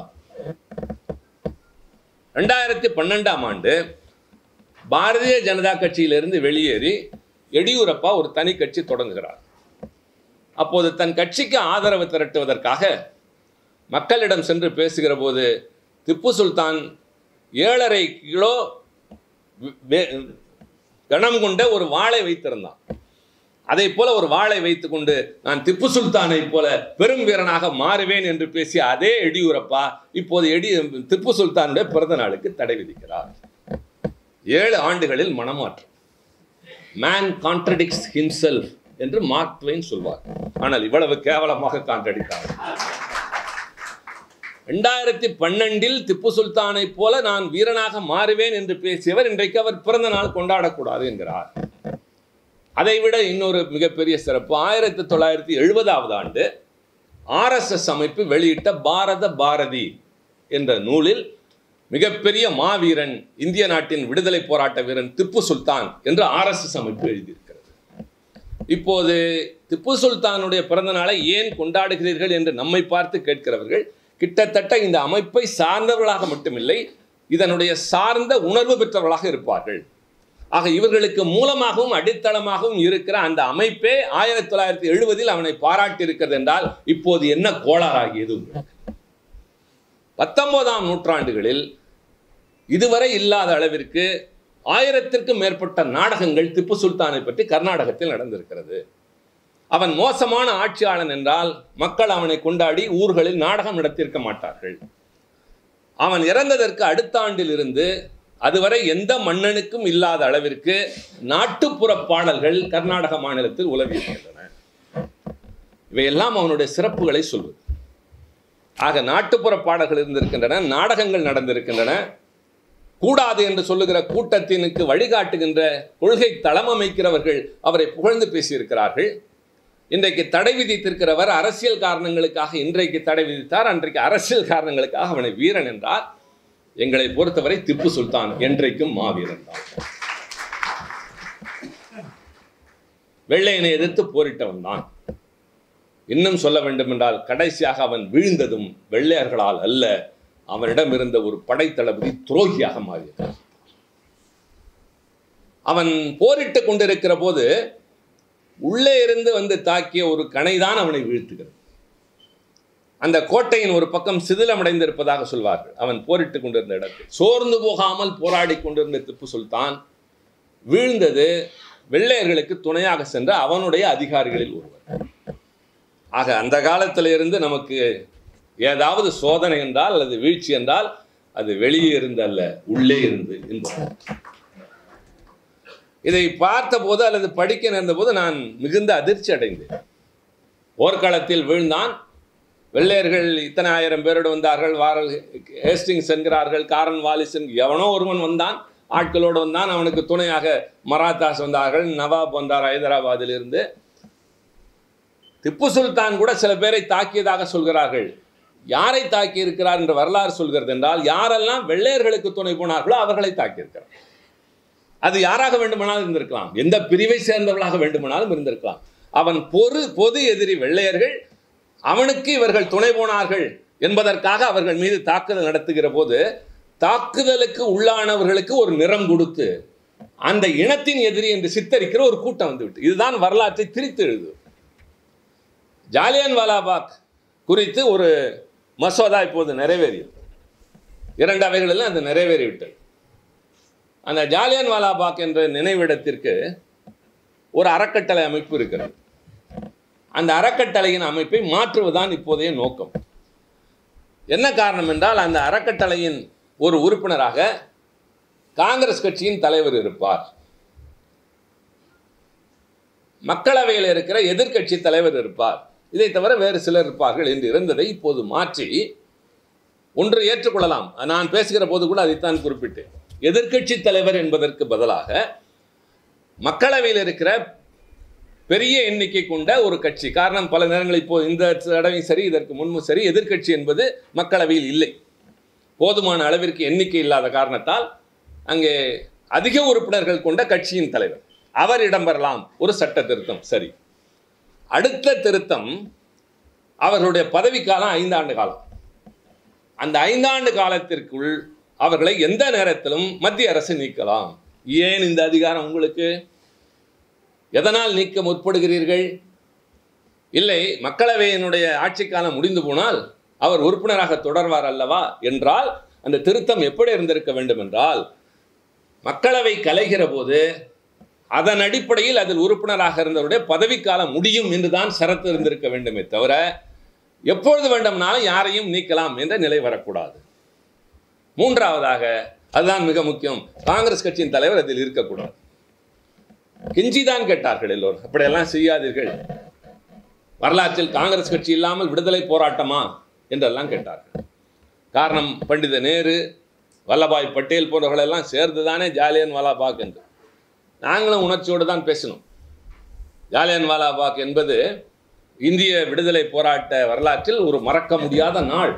ரெண்டாயிரத்தி பன்னெண்டாம் ஆண்டு பாரதிய ஜனதா கட்சியிலிருந்து வெளியேறி எடியூரப்பா ஒரு தனி கட்சி தொடங்குகிறார் அப்போது தன் கட்சிக்கு ஆதரவு திரட்டுவதற்காக மக்களிடம் சென்று பேசுகிற போது திப்பு சுல்தான் ஏழரை கிலோ வே- கனம் கொண்ட ஒரு வாளை வைத்திருந்தான் அதை போல ஒரு வாளை வைத்துக்கொண்டு நான் திப்பு சுல்தானை போல பெரும் வீரனாக மாறுவேன் என்று பேசிய அதே எடியூரப்பா இப்போது எடி திப்பு சுல்தானுடைய பிறந்த நாளுக்கு தடை விதிக்கிறார் ஏழு ஆண்டுகளில் மனமாற்றம் மேன் கான்ட்ரடிக்ஸ் himself என்று மார்க் ட்வைன் சொல்வார் ஆனால் இவ்வளவு கேவலமாக காண்டடித்தார் ரெண்டாயிரத்தி பன்னெண்டில் திப்பு சுல்தானை போல நான் வீரனாக மாறுவேன் என்று பேசியவர் இன்றைக்கு அவர் பிறந்த நாள் கொண்டாடக்கூடாது என்கிறார் அதைவிட இன்னொரு மிகப்பெரிய சிறப்பு ஆயிரத்தி தொள்ளாயிரத்தி எழுபதாவது ஆண்டு ஆர்எஸ்எஸ் அமைப்பு வெளியிட்ட பாரத பாரதி என்ற நூலில் மிகப்பெரிய மாவீரன் இந்திய நாட்டின் விடுதலை போராட்ட வீரன் திப்பு சுல்தான் என்று ஆர்எஸ்எஸ் அமைப்பு எழுதியிருக்கிறது இப்போது திப்பு சுல்தானுடைய பிறந்த நாளை ஏன் கொண்டாடுகிறீர்கள் என்று நம்மை பார்த்து கேட்கிறவர்கள் கிட்டத்தட்ட இந்த அமைப்பை சார்ந்தவர்களாக மட்டுமில்லை இதனுடைய சார்ந்த உணர்வு பெற்றவர்களாக இருப்பார்கள் ஆக இவர்களுக்கு மூலமாகவும் அடித்தளமாகவும் இருக்கிற அந்த அமைப்பே ஆயிரத்தி தொள்ளாயிரத்தி எழுபதில் அவனை பாராட்டி இருக்கிறது என்றால் இப்போது என்ன கோளாறாகியது உங்களுக்கு பத்தொன்பதாம் நூற்றாண்டுகளில் இதுவரை இல்லாத அளவிற்கு ஆயிரத்திற்கும் மேற்பட்ட நாடகங்கள் திப்பு சுல்தானை பற்றி கர்நாடகத்தில் நடந்திருக்கிறது அவன் மோசமான ஆட்சியாளன் என்றால் மக்கள் அவனை கொண்டாடி ஊர்களில் நாடகம் நடத்தியிருக்க மாட்டார்கள் அவன் இறந்ததற்கு அடுத்த ஆண்டில் இருந்து அதுவரை எந்த மன்னனுக்கும் இல்லாத அளவிற்கு நாட்டுப்புற பாடல்கள் கர்நாடக மாநிலத்தில் உலவி இருக்கின்றன இவையெல்லாம் அவனுடைய சிறப்புகளை சொல்வது ஆக நாட்டுப்புற பாடல்கள் இருந்திருக்கின்றன நாடகங்கள் நடந்திருக்கின்றன கூடாது என்று சொல்லுகிற கூட்டத்தினுக்கு வழிகாட்டுகின்ற கொள்கை தளம் அமைக்கிறவர்கள் அவரை புகழ்ந்து பேசியிருக்கிறார்கள் இன்றைக்கு தடை விதித்திருக்கிறவர் அரசியல் காரணங்களுக்காக இன்றைக்கு தடை விதித்தார் அன்றைக்கு அரசியல் காரணங்களுக்காக அவனை வீரன் என்றார் எங்களை பொறுத்தவரை திப்பு சுல்தான் என்றைக்கும் மாவீரன் தான் வெள்ளையனை எதிர்த்து போரிட்டவன் தான் இன்னும் சொல்ல வேண்டும் என்றால் கடைசியாக அவன் வீழ்ந்ததும் வெள்ளையர்களால் அல்ல அவனிடம் இருந்த ஒரு படைத்தளபதி துரோகியாக மாறியது அவன் போரிட்டு கொண்டிருக்கிற போது உள்ளே இருந்து வந்து தாக்கிய ஒரு கணைதான் அவனை வீழ்த்துகிறது அந்த கோட்டையின் ஒரு பக்கம் சிதிலமடைந்திருப்பதாக சொல்வார்கள் அவன் போரிட்டு கொண்டிருந்த இடத்தில் சோர்ந்து போகாமல் போராடி கொண்டிருந்த திப்பு சுல்தான் வீழ்ந்தது வெள்ளையர்களுக்கு துணையாக சென்ற அவனுடைய அதிகாரிகளில் ஒருவர் ஆக அந்த காலத்தில் இருந்து நமக்கு ஏதாவது சோதனை என்றால் அல்லது வீழ்ச்சி என்றால் அது வெளியே இருந்து அல்ல உள்ளே இருந்து என்பது இதை பார்த்தபோது அல்லது படிக்க நேர்ந்தபோது நான் மிகுந்த அதிர்ச்சி அடைந்தேன் போர்க்களத்தில் வீழ்ந்தான் வெள்ளையர்கள் இத்தனை ஆயிரம் பேரோடு வந்தார்கள் வாரல் ஹேஸ்டிங்ஸ் என்கிறார்கள் காரன் வாலிஸ் என்கிற எவனோ ஒருவன் வந்தான் ஆட்களோடு வந்தான் அவனுக்கு துணையாக மராத்தாஸ் வந்தார்கள் நவாப் வந்தார் ஹைதராபாத்தில் இருந்து திப்பு சுல்தான் கூட சில பேரை தாக்கியதாக சொல்கிறார்கள் யாரை தாக்கி இருக்கிறார் என்று வரலாறு சொல்கிறது என்றால் யாரெல்லாம் வெள்ளையர்களுக்கு துணை போனார்களோ அவர்களை தாக்கியிருக்கிறார் அது யாராக வேண்டுமானாலும் இருந்திருக்கலாம் எந்த பிரிவை சேர்ந்தவர்களாக வேண்டுமானாலும் இருந்திருக்கலாம் அவன் பொது பொது எதிரி வெள்ளையர்கள் அவனுக்கு இவர்கள் துணை போனார்கள் என்பதற்காக அவர்கள் மீது தாக்குதல் நடத்துகிற போது தாக்குதலுக்கு உள்ளானவர்களுக்கு ஒரு நிறம் கொடுத்து அந்த இனத்தின் எதிரி என்று சித்தரிக்கிற ஒரு கூட்டம் வந்துவிட்டு இதுதான் வரலாற்றை திரித்து எழுது ஜாலியன் வாலாபாக் குறித்து ஒரு மசோதா இப்போது நிறைவேறியது இரண்டு அவைகளிலும் அது நிறைவேறிவிட்டது அந்த ஜாலியன் வாலாபாக் என்ற நினைவிடத்திற்கு ஒரு அறக்கட்டளை அமைப்பு இருக்கிறது அந்த அறக்கட்டளையின் அமைப்பை மாற்றுவதுதான் இப்போதைய நோக்கம் என்ன காரணம் என்றால் அந்த அறக்கட்டளையின் ஒரு உறுப்பினராக காங்கிரஸ் கட்சியின் தலைவர் இருப்பார் மக்களவையில் இருக்கிற எதிர்க்கட்சி தலைவர் இருப்பார் இதை தவிர வேறு சிலர் இருப்பார்கள் என்று இருந்ததை இப்போது மாற்றி ஒன்று ஏற்றுக்கொள்ளலாம் நான் பேசுகிற போது கூட அதைத்தான் குறிப்பிட்டேன் எதிர்க்கட்சி தலைவர் என்பதற்கு பதிலாக மக்களவையில் இருக்கிற பெரிய எண்ணிக்கை கொண்ட ஒரு கட்சி காரணம் பல நேரங்களில் இப்போ இந்த தடவையும் சரி இதற்கு முன்பும் சரி எதிர்க்கட்சி என்பது மக்களவையில் இல்லை போதுமான அளவிற்கு எண்ணிக்கை இல்லாத காரணத்தால் அங்கே அதிக உறுப்பினர்கள் கொண்ட கட்சியின் தலைவர் அவர் இடம்பெறலாம் ஒரு சட்ட திருத்தம் சரி அடுத்த திருத்தம் அவர்களுடைய பதவிக்காலம் ஐந்தாண்டு காலம் அந்த ஐந்தாண்டு காலத்திற்குள் அவர்களை எந்த நேரத்திலும் மத்திய அரசு நீக்கலாம் ஏன் இந்த அதிகாரம் உங்களுக்கு எதனால் நீக்க முற்படுகிறீர்கள் இல்லை மக்களவையினுடைய ஆட்சி காலம் முடிந்து போனால் அவர் உறுப்பினராக தொடர்வார் அல்லவா என்றால் அந்த திருத்தம் எப்படி இருந்திருக்க வேண்டும் என்றால் மக்களவை கலைகிற போது அதன் அடிப்படையில் அதில் உறுப்பினராக இருந்தவருடைய பதவிக்காலம் முடியும் என்றுதான் சரத்து இருந்திருக்க வேண்டுமே தவிர எப்பொழுது வேண்டும்னாலும் யாரையும் நீக்கலாம் என்ற நிலை வரக்கூடாது மூன்றாவதாக அதுதான் மிக முக்கியம் காங்கிரஸ் கட்சியின் தலைவர் அதில் இருக்கக்கூடாது கெஞ்சிதான் கேட்டார்கள் எல்லோரும் அப்படியெல்லாம் செய்யாதீர்கள் வரலாற்றில் காங்கிரஸ் கட்சி இல்லாமல் விடுதலை போராட்டமா என்றெல்லாம் கேட்டார்கள் காரணம் பண்டித நேரு வல்லபாய் பட்டேல் போன்றவர்களெல்லாம் சேர்ந்து தானே ஜாலியன் வாலாபாக் என்று நாங்களும் உணர்ச்சியோடு தான் பேசினோம் ஜாலியன் வாலாபாக் என்பது இந்திய விடுதலை போராட்ட வரலாற்றில் ஒரு மறக்க முடியாத நாள்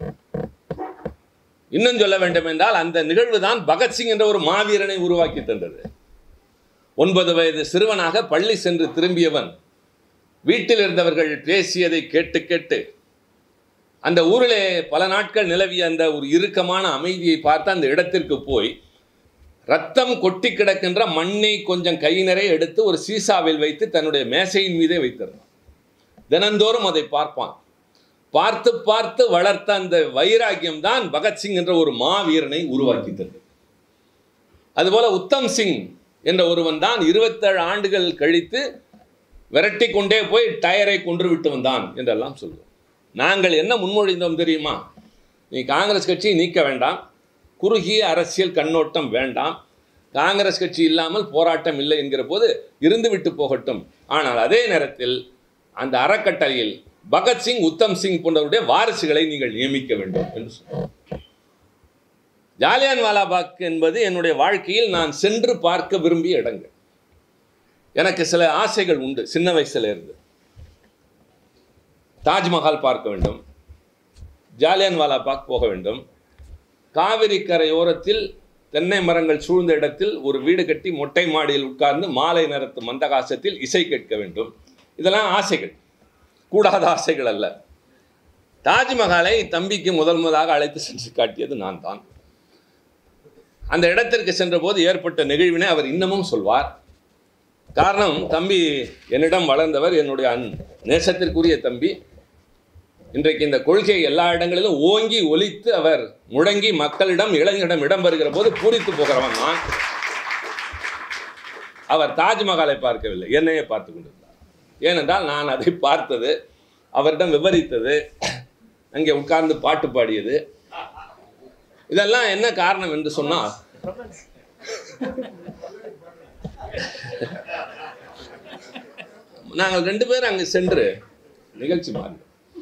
இன்னும் சொல்ல வேண்டும் என்றால் அந்த நிகழ்வு தான் பகத்சிங் என்ற ஒரு மாவீரனை உருவாக்கி தந்தது ஒன்பது வயது சிறுவனாக பள்ளி சென்று திரும்பியவன் வீட்டில் இருந்தவர்கள் பேசியதை கேட்டு கேட்டு அந்த ஊரிலே பல நாட்கள் நிலவிய அந்த ஒரு இறுக்கமான அமைதியை பார்த்து அந்த இடத்திற்கு போய் ரத்தம் கொட்டி கிடக்கின்ற மண்ணை கொஞ்சம் கை நிறைய எடுத்து ஒரு சீசாவில் வைத்து தன்னுடைய மேசையின் மீதே வைத்திருந்தான் தினந்தோறும் அதை பார்ப்பான் பார்த்து பார்த்து வளர்த்த அந்த வைராக்கியம் தான் பகத்சிங் என்ற ஒரு மாவீரனை உருவாக்கி தந்தது அதுபோல உத்தம் சிங் என்ற ஒருவன் தான் இருபத்தேழு ஆண்டுகள் கழித்து விரட்டி கொண்டே போய் டயரை கொன்று விட்டு வந்தான் என்றெல்லாம் சொல்லுவோம் நாங்கள் என்ன முன்மொழிந்தோம் தெரியுமா நீ காங்கிரஸ் கட்சியை நீக்க வேண்டாம் குறுகிய அரசியல் கண்ணோட்டம் வேண்டாம் காங்கிரஸ் கட்சி இல்லாமல் போராட்டம் இல்லை என்கிற போது இருந்து விட்டு போகட்டும் ஆனால் அதே நேரத்தில் அந்த அறக்கட்டளையில் பகத்சிங் உத்தம் சிங் போன்றவருடைய வாரிசுகளை நீங்கள் நியமிக்க வேண்டும் என்று சொன்னார் ஜாலியான் வாலாபாக் என்பது என்னுடைய வாழ்க்கையில் நான் சென்று பார்க்க விரும்பிய இடங்கள் எனக்கு சில ஆசைகள் உண்டு சின்ன வயசுல இருந்து தாஜ்மஹால் பார்க்க வேண்டும் ஜாலியான் வாலாபாக் போக வேண்டும் காவிரி கரையோரத்தில் தென்னை மரங்கள் சூழ்ந்த இடத்தில் ஒரு வீடு கட்டி மொட்டை மாடியில் உட்கார்ந்து மாலை நேரத்து மந்தகாசத்தில் இசை கேட்க வேண்டும் இதெல்லாம் ஆசைகள் கூடாத ஆசைகள் அல்ல தாஜ்மஹாலை தம்பிக்கு முதல் முதலாக அழைத்து சென்று காட்டியது நான் தான் அந்த இடத்திற்கு சென்றபோது ஏற்பட்ட நிகழ்வினை அவர் இன்னமும் சொல்வார் காரணம் தம்பி என்னிடம் வளர்ந்தவர் என்னுடைய அன் நேசத்திற்குரிய தம்பி இன்றைக்கு இந்த கொள்கை எல்லா இடங்களிலும் ஓங்கி ஒலித்து அவர் முழங்கி மக்களிடம் இளைஞரிடம் இடம் வருகிற போது பூரித்து போகிறவன் நான் அவர் தாஜ்மஹாலை பார்க்கவில்லை என்னையே பார்த்து கொண்டிருந்தார் ஏனென்றால் நான் அதை பார்த்தது அவரிடம் விவரித்தது அங்கே உட்கார்ந்து பாட்டு பாடியது இதெல்லாம் என்ன காரணம் என்று சொன்னால் நாங்கள் ரெண்டு பேரும் அங்கே சென்று நிகழ்ச்சி மாறி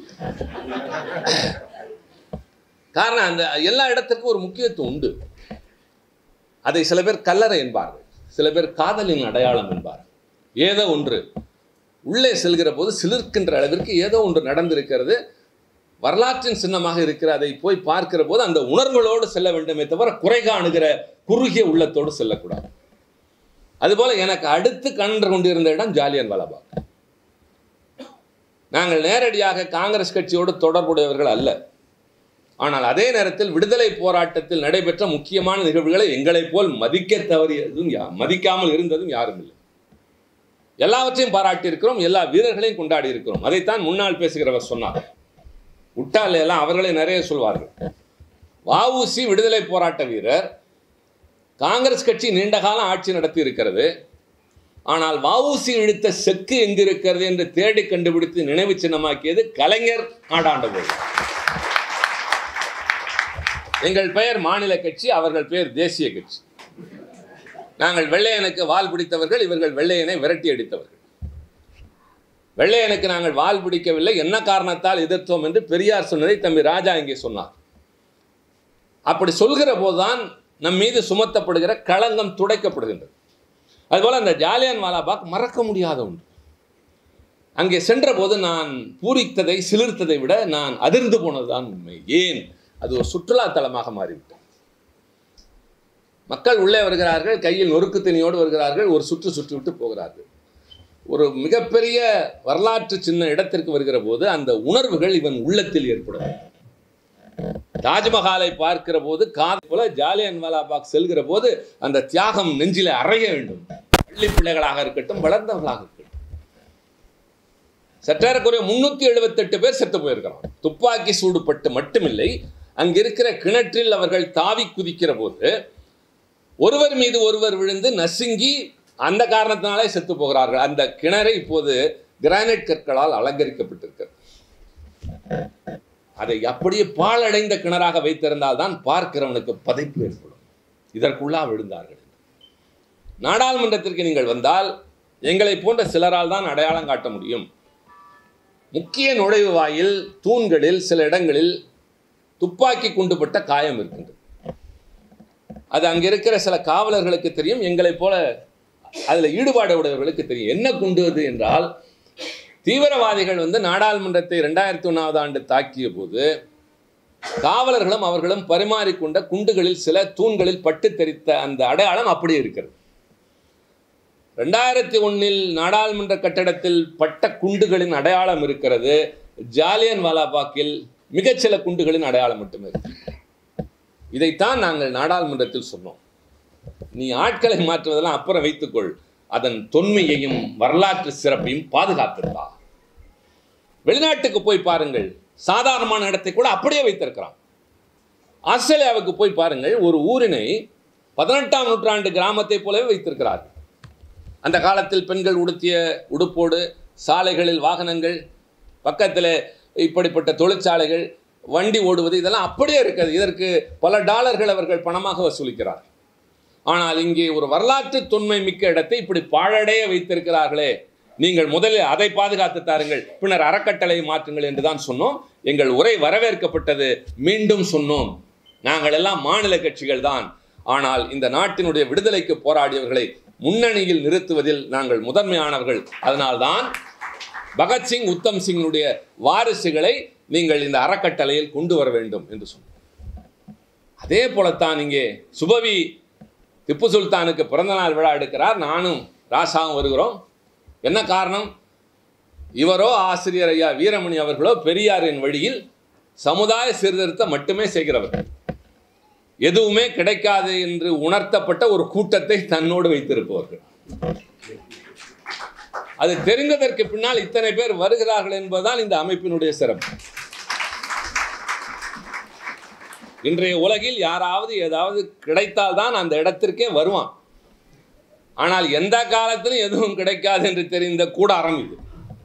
காரணம் அந்த எல்லா இடத்திற்கும் ஒரு முக்கியத்துவம் உண்டு அதை சில பேர் கல்லறை என்பார்கள் சில பேர் காதலின் அடையாளம் என்பார்கள் ஏதோ ஒன்று உள்ளே செல்கிற போது சிலிர்க்கின்ற அளவிற்கு ஏதோ ஒன்று நடந்திருக்கிறது வரலாற்றின் சின்னமாக இருக்கிற அதை போய் பார்க்கிற போது அந்த உணர்வுகளோடு செல்ல வேண்டுமே தவிர குறை காணுகிற குறுகிய உள்ளத்தோடு செல்லக்கூடாது அதுபோல எனக்கு அடுத்து கண்டு கொண்டிருந்த இடம் ஜாலியன் வாலாபாக் நாங்கள் நேரடியாக காங்கிரஸ் கட்சியோடு தொடர்புடையவர்கள் அல்ல ஆனால் அதே நேரத்தில் விடுதலை போராட்டத்தில் நடைபெற்ற முக்கியமான நிகழ்வுகளை எங்களைப் போல் மதிக்க தவறியதும் யா மதிக்காமல் இருந்ததும் யாரும் இல்லை எல்லாவற்றையும் பாராட்டி இருக்கிறோம் எல்லா வீரர்களையும் கொண்டாடி இருக்கிறோம் அதைத்தான் முன்னால் பேசுகிறவர் சொன்னார் உட்டால் எல்லாம் அவர்களே நிறைய சொல்வார்கள் வஉசி விடுதலை போராட்ட வீரர் காங்கிரஸ் கட்சி நீண்ட காலம் ஆட்சி நடத்தி இருக்கிறது ஆனால் வஉசி இழுத்த செக்கு எங்கிருக்கிறது என்று தேடி கண்டுபிடித்து நினைவு சின்னமாக்கியது கலைஞர் ஆடாண்ட போது எங்கள் பெயர் மாநில கட்சி அவர்கள் பெயர் தேசிய கட்சி நாங்கள் வெள்ளையனுக்கு வால் பிடித்தவர்கள் இவர்கள் வெள்ளையனை விரட்டி அடித்தவர்கள் வெள்ளையனுக்கு நாங்கள் வால் பிடிக்கவில்லை என்ன காரணத்தால் எதிர்த்தோம் என்று பெரியார் சொன்னதை தம்பி ராஜா இங்கே சொன்னார் அப்படி சொல்கிற போதுதான் நம் மீது சுமத்தப்படுகிற களங்கம் துடைக்கப்படுகின்றது அதுபோல அந்த ஜாலியான் வாலாபாக் மறக்க முடியாத ஒன்று அங்கே சென்ற போது நான் பூரித்ததை சிலிர்த்ததை விட நான் அதிர்ந்து போனதுதான் உண்மை ஏன் அது ஒரு சுற்றுலா தலமாக மாறிவிட்டது மக்கள் உள்ளே வருகிறார்கள் கையில் நொறுக்கு தண்ணியோடு வருகிறார்கள் ஒரு சுற்று சுற்றி விட்டு போகிறார்கள் ஒரு மிகப்பெரிய வரலாற்று சின்ன இடத்திற்கு வருகிற போது அந்த உணர்வுகள் இவன் உள்ளத்தில் ஏற்படும் தாஜ்மஹாலை பார்க்கிற போது காது போல ஜாலியன் வாலாபாக் செல்கிற போது அந்த தியாகம் நெஞ்சில அறைய வேண்டும் பள்ளி பிள்ளைகளாக இருக்கட்டும் வளர்ந்தவர்களாக இருக்கட்டும் சற்றேறக்குறைய முன்னூத்தி எழுபத்தெட்டு பேர் செத்து போயிருக்கிறான் துப்பாக்கி சூடுபட்டு மட்டுமில்லை அங்க இருக்கிற கிணற்றில் அவர்கள் தாவி குதிக்கிற போது ஒருவர் மீது ஒருவர் விழுந்து நசுங்கி அந்த காரணத்தினாலே செத்து போகிறார்கள் அந்த கிணறு இப்போது கிரானைட் கற்களால் அலங்கரிக்கப்பட்டிருக்கிறது அதை அப்படியே பாழடைந்த கிணறாக வைத்திருந்தால் தான் பார்க்கிறவனுக்கு பதைப்பு ஏற்படும் இதற்குள்ளா விழுந்தார்கள் நாடாளுமன்றத்திற்கு நீங்கள் வந்தால் எங்களை போன்ற சிலரால் தான் அடையாளம் காட்ட முடியும் முக்கிய நுழைவு வாயில் தூண்களில் சில இடங்களில் துப்பாக்கி குண்டுபட்ட காயம் இருக்கின்றது அது அங்கே இருக்கிற சில காவலர்களுக்கு தெரியும் எங்களைப் போல அதில் ஈடுபாடு உடையவர்களுக்கு தெரியும் என்ன குண்டு அது என்றால் தீவிரவாதிகள் வந்து நாடாளுமன்றத்தை ரெண்டாயிரத்தி ஒன்றாவது ஆண்டு தாக்கிய போது காவலர்களும் அவர்களும் பரிமாறிக்கொண்ட குண்டுகளில் சில தூண்களில் பட்டு தெரித்த அந்த அடையாளம் அப்படியே இருக்கிறது ரெண்டாயிரத்தி ஒன்னில் நாடாளுமன்ற கட்டடத்தில் பட்ட குண்டுகளின் அடையாளம் இருக்கிறது ஜாலியன் வாலாபாக்கில் மிகச்சில குண்டுகளின் அடையாளம் மட்டுமே இருக்கு இதைத்தான் நாங்கள் நாடாளுமன்றத்தில் சொன்னோம் நீ ஆட்களை மாற்றுவதெல்லாம் அப்புறம் வைத்துக்கொள் அதன் தொன்மையையும் வரலாற்று சிறப்பையும் பாதுகாத்திருந்தா வெளிநாட்டுக்கு போய் பாருங்கள் சாதாரணமான இடத்தை கூட அப்படியே வைத்திருக்கிறான் ஆஸ்திரேலியாவுக்கு போய் பாருங்கள் ஒரு ஊரினை பதினெட்டாம் நூற்றாண்டு கிராமத்தை போலவே வைத்திருக்கிறார்கள் அந்த காலத்தில் பெண்கள் உடுத்திய உடுப்போடு சாலைகளில் வாகனங்கள் பக்கத்தில் இப்படிப்பட்ட தொழிற்சாலைகள் வண்டி ஓடுவது இதெல்லாம் அப்படியே இருக்கிறது இதற்கு பல டாலர்கள் அவர்கள் பணமாக வசூலிக்கிறார் ஆனால் இங்கே ஒரு வரலாற்று தொன்மை மிக்க இடத்தை இப்படி பாழடைய வைத்திருக்கிறார்களே நீங்கள் முதலில் அதை பாதுகாத்து தாருங்கள் பின்னர் அறக்கட்டளை மாற்றுங்கள் என்று தான் சொன்னோம் எங்கள் உரை வரவேற்கப்பட்டது மீண்டும் சொன்னோம் நாங்கள் எல்லாம் மாநில கட்சிகள் தான் ஆனால் இந்த நாட்டினுடைய விடுதலைக்கு போராடியவர்களை முன்னணியில் நிறுத்துவதில் நாங்கள் முதன்மையானவர்கள் அதனால்தான் பகத்சிங் உத்தம் சிங்கினுடைய வாரிசுகளை நீங்கள் இந்த அறக்கட்டளையில் கொண்டு வர வேண்டும் என்று சொன்னோம் அதே போலத்தான் இங்கே சுபவி திப்பு சுல்தானுக்கு பிறந்தநாள் விழா எடுக்கிறார் நானும் ராசாவும் வருகிறோம் என்ன காரணம் இவரோ ஆசிரியர் ஐயா வீரமணி அவர்களோ பெரியாரின் வழியில் சமுதாய சீர்திருத்தம் மட்டுமே செய்கிறவர்கள் எதுவுமே கிடைக்காது என்று உணர்த்தப்பட்ட ஒரு கூட்டத்தை தன்னோடு வைத்திருப்பவர்கள் அது தெரிந்ததற்கு பின்னால் இத்தனை பேர் வருகிறார்கள் என்பதுதான் இந்த அமைப்பினுடைய சிறப்பு இன்றைய உலகில் யாராவது ஏதாவது கிடைத்தால்தான் அந்த இடத்திற்கே வருவான் ஆனால் எந்த காலத்திலும் எதுவும் கிடைக்காது என்று தெரிந்த கூடாரம் இது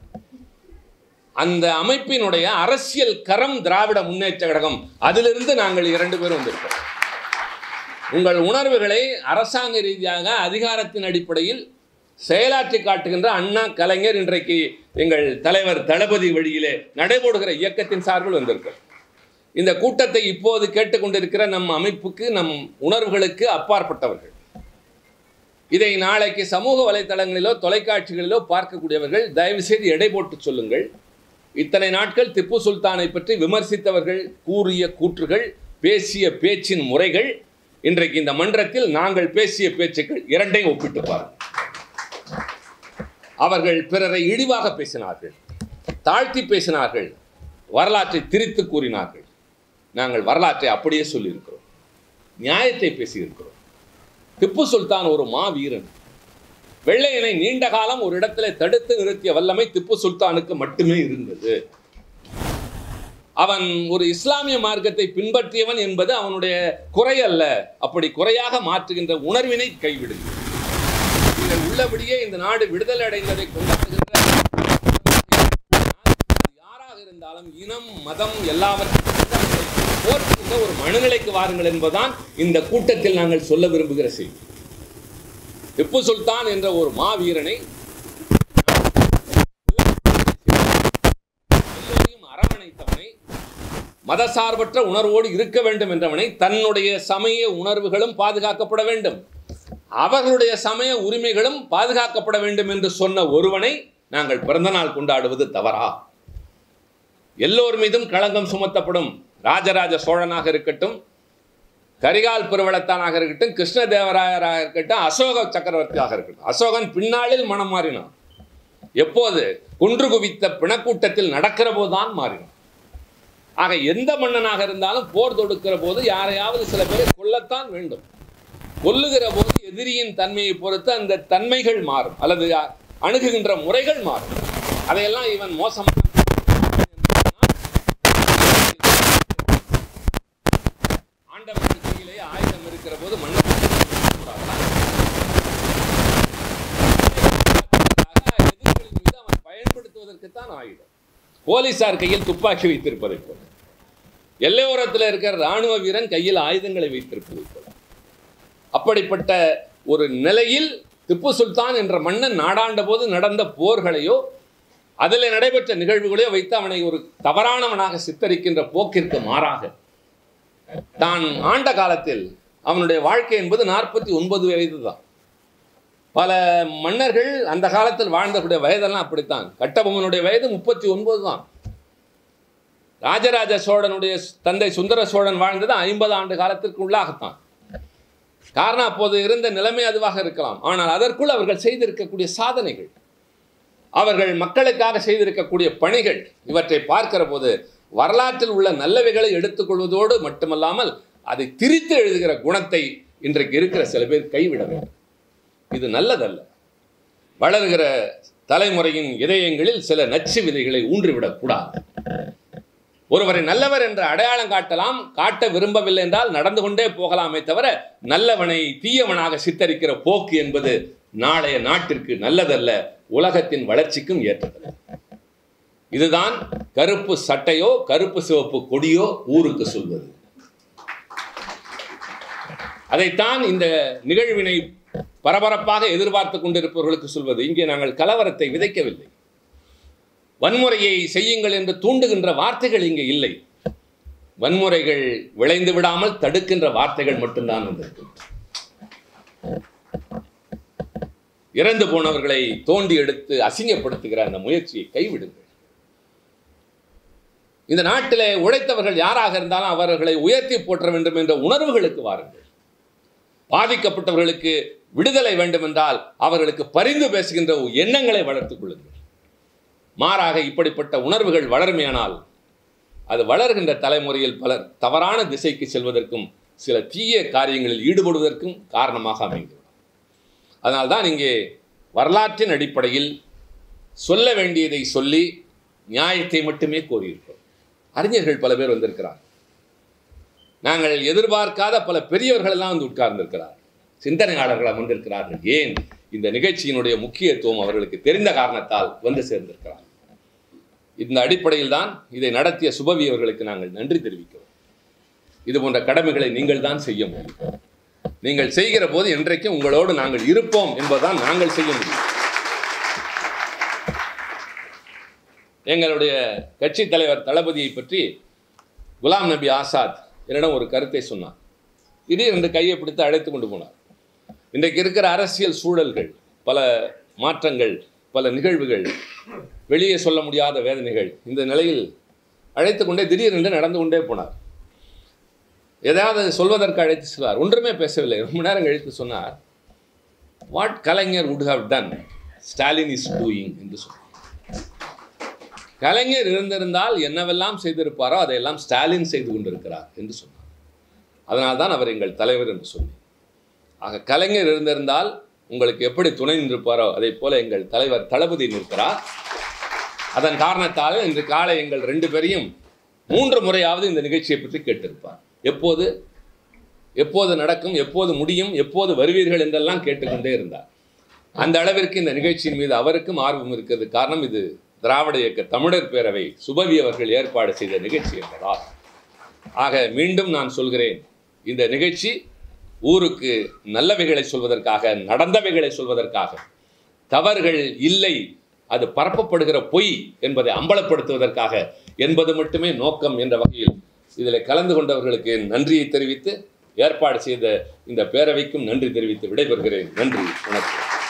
அந்த அமைப்பினுடைய அரசியல் கரம் திராவிட முன்னேற்ற கழகம் அதிலிருந்து நாங்கள் இரண்டு பேரும் வந்திருக்கோம் உங்கள் உணர்வுகளை அரசாங்க ரீதியாக அதிகாரத்தின் அடிப்படையில் செயலாற்றி காட்டுகின்ற அண்ணா கலைஞர் இன்றைக்கு எங்கள் தலைவர் தளபதி வழியிலே நடைபோடுகிற இயக்கத்தின் சார்பில் வந்திருக்கிறோம் இந்த கூட்டத்தை இப்போது கேட்டுக்கொண்டிருக்கிற நம் அமைப்புக்கு நம் உணர்வுகளுக்கு அப்பாற்பட்டவர்கள் இதை நாளைக்கு சமூக வலைத்தளங்களிலோ தொலைக்காட்சிகளிலோ பார்க்கக்கூடியவர்கள் தயவு செய்து எடை போட்டு சொல்லுங்கள் இத்தனை நாட்கள் திப்பு சுல்தானை பற்றி விமர்சித்தவர்கள் கூறிய கூற்றுகள் பேசிய பேச்சின் முறைகள் இன்றைக்கு இந்த மன்றத்தில் நாங்கள் பேசிய பேச்சுக்கள் இரண்டையும் ஒப்பிட்டு பாருங்கள் அவர்கள் பிறரை இழிவாக பேசினார்கள் தாழ்த்தி பேசினார்கள் வரலாற்றை திரித்து கூறினார்கள் நாங்கள் வரலாற்றை அப்படியே சொல்லியிருக்கிறோம் நியாயத்தை பேசியிருக்கிறோம் திப்பு சுல்தான் ஒரு மாவீரன் வெள்ளையனை நீண்ட காலம் ஒரு இடத்துல தடுத்து நிறுத்திய வல்லமை திப்பு சுல்தானுக்கு மட்டுமே இருந்தது அவன் ஒரு இஸ்லாமிய மார்க்கத்தை பின்பற்றியவன் என்பது அவனுடைய குறை அல்ல அப்படி குறையாக மாற்றுகின்ற உணர்வினை கைவிடுங்கள் நீங்கள் உள்ளபடியே இந்த நாடு விடுதலை அடைந்ததை கொண்டாடுகின்ற யாராக இருந்தாலும் இனம் மதம் எல்லாவற்றையும் போற்றுகின்ற ஒரு மனநிலைக்கு வாருங்கள் என்பதுதான் இந்த கூட்டத்தில் நாங்கள் சொல்ல விரும்புகிற செய்தி திப்பு சுல்தான் என்ற ஒரு மாவீரனை எல்லோரையும் அரவணைத்தவனை மதசார்பற்ற உணர்வோடு இருக்க வேண்டும் என்றவனை தன்னுடைய சமய உணர்வுகளும் பாதுகாக்கப்பட வேண்டும் அவர்களுடைய சமய உரிமைகளும் பாதுகாக்கப்பட வேண்டும் என்று சொன்ன ஒருவனை நாங்கள் பிறந்தநாள் கொண்டாடுவது தவறா எல்லோர் மீதும் களங்கம் சுமத்தப்படும் ராஜராஜ சோழனாக இருக்கட்டும் கரிகால் பெருவளத்தானாக இருக்கட்டும் கிருஷ்ணதேவராயராக இருக்கட்டும் அசோக சக்கரவர்த்தியாக இருக்கட்டும் அசோகன் பின்னாளில் மனம் மாறினான் எப்போது குன்று குவித்த பிணக்கூட்டத்தில் நடக்கிற போதுதான் மாறினான் ஆக எந்த மன்னனாக இருந்தாலும் போர் தொடுக்கிற போது யாரையாவது சில பேரை கொல்லத்தான் வேண்டும் கொல்லுகிற போது எதிரியின் தன்மையை பொறுத்து அந்த தன்மைகள் மாறும் அல்லது அணுகுகின்ற முறைகள் மாறும் அதையெல்லாம் இவன் மோசமாக ஆண்டவனுக்கு கையிலே ஆயுதம் இருக்கிற போது மன்னர் எதிரிகளின் மீது அவன் பயன்படுத்துவதற்குத்தான் ஆயுதம் போலீசார் கையில் துப்பாக்கி வைத்திருப்பதை போல எல்லையோரத்தில் இருக்கிற ராணுவ வீரன் கையில் ஆயுதங்களை வைத்திருப்பதை போல அப்படிப்பட்ட ஒரு நிலையில் திப்பு சுல்தான் என்ற மன்னன் நாடாண்ட போது நடந்த போர்களையோ அதில் நடைபெற்ற நிகழ்வுகளையோ வைத்து அவனை ஒரு தவறானவனாக சித்தரிக்கின்ற போக்கிற்கு மாறாக தான் ஆண்ட காலத்தில் அவனுடைய வாழ்க்கை என்பது நாற்பத்தி ஒன்பது வயது தான் பல மன்னர்கள் அந்த காலத்தில் வாழ்ந்தக்கூடிய வயதெல்லாம் அப்படித்தான் கட்டபொம்மனுடைய வயது முப்பத்தி ஒன்பது தான் ராஜராஜ சோழனுடைய தந்தை சுந்தர சோழன் வாழ்ந்தது ஐம்பது ஆண்டு காலத்திற்கு உள்ளாகத்தான் காரணம் அப்போது இருந்த நிலைமை அதுவாக இருக்கலாம் ஆனால் அதற்குள் அவர்கள் செய்திருக்கக்கூடிய சாதனைகள் அவர்கள் மக்களுக்காக செய்திருக்கக்கூடிய பணிகள் இவற்றை பார்க்கிற போது வரலாற்றில் உள்ள நல்லவைகளை எடுத்துக்கொள்வதோடு மட்டுமல்லாமல் அதை திரித்து எழுதுகிற குணத்தை இன்றைக்கு இருக்கிற சில பேர் கைவிட வேண்டும் இது நல்லதல்ல வளர்கிற தலைமுறையின் இதயங்களில் சில நச்சு விதைகளை ஊன்றிவிடக் கூடாது ஒருவரை நல்லவர் என்று அடையாளம் காட்டலாம் காட்ட விரும்பவில்லை என்றால் நடந்து கொண்டே போகலாமே தவிர நல்லவனை தீயவனாக சித்தரிக்கிற போக்கு என்பது நாளைய நாட்டிற்கு நல்லதல்ல உலகத்தின் வளர்ச்சிக்கும் ஏற்றதல்ல இதுதான் கருப்பு சட்டையோ கருப்பு சிவப்பு கொடியோ ஊருக்கு சொல்வது அதைத்தான் இந்த நிகழ்வினை பரபரப்பாக எதிர்பார்த்து கொண்டிருப்பவர்களுக்கு சொல்வது இங்கே நாங்கள் கலவரத்தை விதைக்கவில்லை வன்முறையை செய்யுங்கள் என்று தூண்டுகின்ற வார்த்தைகள் இங்கே இல்லை வன்முறைகள் விளைந்து விடாமல் தடுக்கின்ற வார்த்தைகள் மட்டும்தான் வந்திருக்கு இறந்து போனவர்களை தோண்டி எடுத்து அசிங்கப்படுத்துகிற அந்த முயற்சியை கைவிடுங்கள் இந்த நாட்டிலே உழைத்தவர்கள் யாராக இருந்தாலும் அவர்களை உயர்த்தி போற்ற வேண்டும் என்ற உணர்வுகளுக்கு வாருங்கள் பாதிக்கப்பட்டவர்களுக்கு விடுதலை வேண்டும் என்றால் அவர்களுக்கு பரிந்து பேசுகின்ற எண்ணங்களை வளர்த்துக் கொள்ளுங்கள் மாறாக இப்படிப்பட்ட உணர்வுகள் வளருமையானால் அது வளர்கின்ற தலைமுறையில் பலர் தவறான திசைக்கு செல்வதற்கும் சில தீய காரியங்களில் ஈடுபடுவதற்கும் காரணமாக அமைந்துவிடும் அதனால்தான் இங்கே வரலாற்றின் அடிப்படையில் சொல்ல வேண்டியதை சொல்லி நியாயத்தை மட்டுமே கோரியிருக்கிறோம் அறிஞர்கள் பல பேர் வந்திருக்கிறார் நாங்கள் எதிர்பார்க்காத பல பெரியவர்கள் எல்லாம் வந்து உட்கார்ந்திருக்கிறார் சிந்தனையாளர்கள் அமர்ந்திருக்கிறார்கள் ஏன் இந்த நிகழ்ச்சியினுடைய முக்கியத்துவம் அவர்களுக்கு தெரிந்த காரணத்தால் வந்து சேர்ந்திருக்கிறார் இந்த அடிப்படையில் தான் இதை நடத்திய சுபவி அவர்களுக்கு நாங்கள் நன்றி தெரிவிக்கிறோம் இது போன்ற கடமைகளை நீங்கள் தான் செய்ய முடியும் நீங்கள் செய்கிற போது என்றைக்கும் உங்களோடு நாங்கள் இருப்போம் என்பதுதான் நாங்கள் செய்ய முடியும் எங்களுடைய கட்சி தலைவர் தளபதியை பற்றி குலாம் நபி ஆசாத் என்னிடம் ஒரு கருத்தை சொன்னார் திடீரென்று கையை பிடித்து அழைத்து கொண்டு போனார் இன்றைக்கு இருக்கிற அரசியல் சூழல்கள் பல மாற்றங்கள் பல நிகழ்வுகள் வெளியே சொல்ல முடியாத வேதனைகள் இந்த நிலையில் அழைத்து கொண்டே திடீரென்று நடந்து கொண்டே போனார் ஏதாவது சொல்வதற்கு அழைத்து சொன்னார் ஒன்றுமே பேசவில்லை ரொம்ப நேரம் கழித்து சொன்னார் what Kalaignar would have done Stalin is doing என்று சொன்னார் கலைஞர் இருந்திருந்தால் என்னவெல்லாம் செய்திருப்பாரோ அதையெல்லாம் ஸ்டாலின் செய்து கொண்டிருக்கிறார் என்று சொன்னார் அதனால்தான் அவர் எங்கள் தலைவர் என்று சொன்னேன் ஆக கலைஞர் இருந்திருந்தால் உங்களுக்கு எப்படி துணை நின்றிருப்பாரோ அதே போல எங்கள் தலைவர் தளபதி நிற்கிறார் அதன் காரணத்தால் இன்று காலை எங்கள் ரெண்டு பேரையும் மூன்று முறையாவது இந்த நிகழ்ச்சியை பற்றி கேட்டிருப்பார் எப்போது எப்போது நடக்கும் எப்போது முடியும் எப்போது வருவீர்கள் என்றெல்லாம் கேட்டுக்கொண்டே இருந்தார் அந்த அளவிற்கு இந்த நிகழ்ச்சியின் மீது அவருக்கும் ஆர்வம் இருக்கிறது காரணம் இது திராவிட இயக்க தமிழர் பேரவை சுபவி அவர்கள் ஏற்பாடு செய்த நிகழ்ச்சி என்பதால் ஆக மீண்டும் நான் சொல்கிறேன் இந்த நிகழ்ச்சி ஊருக்கு நல்லவைகளை சொல்வதற்காக நடந்தவைகளை சொல்வதற்காக தவறுகள் இல்லை அது பரப்பப்படுகிற பொய் என்பதை அம்பலப்படுத்துவதற்காக என்பது மட்டுமே நோக்கம் என்ற வகையில் இதில் கலந்து கொண்டவர்களுக்கு நன்றியை தெரிவித்து ஏற்பாடு செய்த இந்த பேரவைக்கும் நன்றி தெரிவித்து விடைபெறுகிறேன் நன்றி வணக்கம்